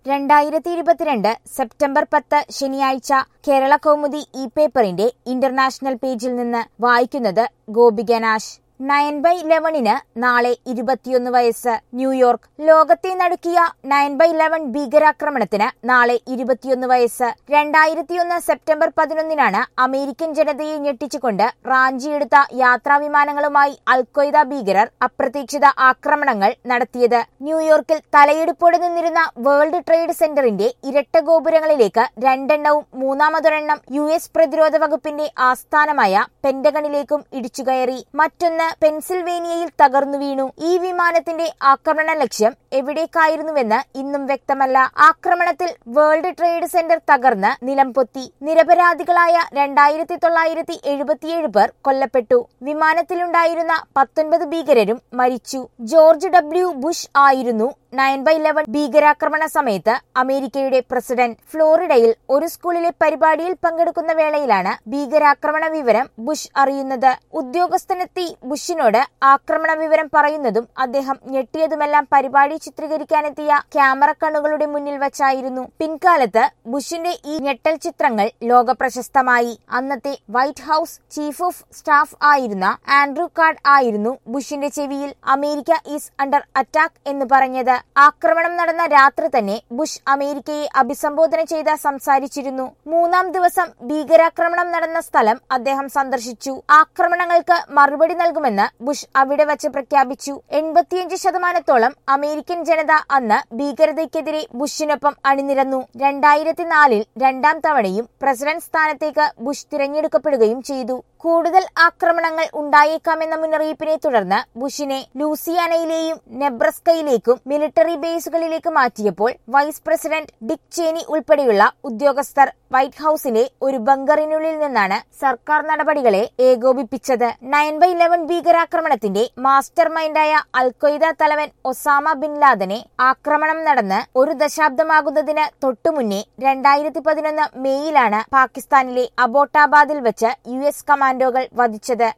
രണ്ടായിരത്തി ഇരുപത്തിരണ്ട് സെപ്റ്റംബർ പത്ത് ശനിയാഴ്ച കേരള കൗമുദി ഇ പേപ്പറിന്റെ ഇന്റർനാഷണൽ പേജിൽ നിന്ന് വായിക്കുന്നത് ഗോപിക നാശ് നയൻ ബൈ ഇലവണിന് നാളെ ഇരുപത്തിയൊന്ന് വയസ്സ് ന്യൂയോർക്ക് ലോകത്തെ നടുക്കിയ നയൻ ബൈ ഇലവൻ ഭീകരാക്രമണത്തിന് നാളെ ഇരുപത്തിയൊന്ന് വയസ്സ് രണ്ടായിരത്തിയൊന്ന് സെപ്റ്റംബർ പതിനൊന്നിനാണ് അമേരിക്കൻ ജനതയെ ഞെട്ടിച്ചുകൊണ്ട് റാഞ്ചിയെടുത്ത യാത്രാവിമാനങ്ങളുമായി അൽഖ്വയ്ദ ഭീകരർ അപ്രതീക്ഷിത ആക്രമണങ്ങൾ നടത്തിയത് ന്യൂയോർക്കിൽ തലയെടുപ്പോടെ നിന്നിരുന്ന വേൾഡ് ട്രേഡ് സെന്ററിന്റെ ഇരട്ട ഗോപുരങ്ങളിലേക്ക് രണ്ടെണ്ണവും മൂന്നാമതൊരെണ്ണം യു എസ് പ്രതിരോധ വകുപ്പിന്റെ ആസ്ഥാനമായ പെന്റഗണിലേക്കും ഇടിച്ചുകയറി മറ്റൊന്ന് പെൻസിൽവേനിയയിൽ തകർന്നു വീണു ഈ വിമാനത്തിന്റെ ആക്രമണ ലക്ഷ്യം എവിടേക്കായിരുന്നുവെന്ന് ഇന്നും വ്യക്തമല്ല ആക്രമണത്തിൽ വേൾഡ് ട്രേഡ് സെന്റർ തകർന്ന് നിലംപൊത്തി നിരപരാധികളായ രണ്ടായിരത്തി തൊള്ളായിരത്തി എഴുപത്തിയേഴ് പേർ കൊല്ലപ്പെട്ടു വിമാനത്തിലുണ്ടായിരുന്ന പത്തൊൻപത് ഭീകരരും മരിച്ചു ജോർജ് ഡബ്ല്യു ബുഷ് ആയിരുന്നു നയൻ ബൈ ഇലവൻ ഭീകരാക്രമണ സമയത്ത് അമേരിക്കയുടെ പ്രസിഡന്റ് ഫ്ലോറിഡയിൽ ഒരു സ്കൂളിലെ പരിപാടിയിൽ പങ്കെടുക്കുന്ന വേളയിലാണ് ഭീകരാക്രമണ വിവരം ബുഷ് അറിയുന്നത് ഉദ്യോഗസ്ഥനെത്തി ബുഷിനോട് ആക്രമണ വിവരം പറയുന്നതും അദ്ദേഹം ഞെട്ടിയതുമെല്ലാം പരിപാടി ചിത്രീകരിക്കാനെത്തിയ ക്യാമറ കണ്ണുകളുടെ മുന്നിൽ വച്ചായിരുന്നു പിൻകാലത്ത് ബുഷിന്റെ ഈ ഞെട്ടൽ ചിത്രങ്ങൾ ലോകപ്രശസ്തമായി അന്നത്തെ White House chief of staff ആയിരുന്ന ആൻഡ്രൂ കാർഡ് ആയിരുന്നു ബുഷിന്റെ ചെവിയിൽ അമേരിക്ക ഈസ് അണ്ടർ അറ്റാക്ക് എന്ന് പറഞ്ഞത് ആക്രമണം നടന്ന രാത്രി തന്നെ ബുഷ് അമേരിക്കയെ അഭിസംബോധന ചെയ്ത് സംസാരിച്ചിരുന്നു മൂന്നാം ദിവസം ഭീകരാക്രമണം നടന്ന സ്ഥലം അദ്ദേഹം സന്ദർശിച്ചു ആക്രമണങ്ങൾക്ക് മറുപടി നൽകുമെന്ന് ബുഷ് അവിടെ വച്ച് പ്രഖ്യാപിച്ചു എൺപത്തിയഞ്ച് ശതമാനത്തോളം അമേരിക്കൻ ജനത അന്ന് ഭീകരതയ്ക്കെതിരെ ബുഷിനൊപ്പം അണിനിരന്നു രണ്ടായിരത്തി നാലിൽ രണ്ടാം തവണയും പ്രസിഡന്റ് സ്ഥാനത്തേക്ക് ബുഷ് തിരഞ്ഞെടുക്കപ്പെടുകയും ചെയ്തു കൂടുതൽ ആക്രമണങ്ങൾ ഉണ്ടായേക്കാമെന്ന മുന്നറിയിപ്പിനെ തുടർന്ന് ബുഷിനെ ലൂസിയാനയിലെയും നെബ്രസ്കയിലേക്കും മിലിറ്ററി ബേസുകളിലേക്ക് മാറ്റിയപ്പോൾ വൈസ് പ്രസിഡന്റ് ഡിക് ചേനി ഉൾപ്പെടെയുള്ള ഉദ്യോഗസ്ഥർ വൈറ്റ് ഹൌസിലെ ഒരു ബങ്കറിനുള്ളിൽ നിന്നാണ് സർക്കാർ നടപടികളെ ഏകോപിപ്പിച്ചത് നയൻ ബൈ ഇലവൻ ഭീകരാക്രമണത്തിന്റെ മാസ്റ്റർ മൈൻഡായ അൽഖ്വയ്ദ തലവൻ ഒസാമ ബിൻ ലാദനെ ആക്രമണം നടന്ന് ഒരു ദശാബ്ദമാകുന്നതിന് തൊട്ടുമുന്നേ രണ്ടായിരത്തി പതിനൊന്ന് മെയ്യിലാണ് പാകിസ്ഥാനിലെ അബോട്ടാബാദിൽ വെച്ച് യു എസ് കമാൻഡോകൾ വധിച്ചത്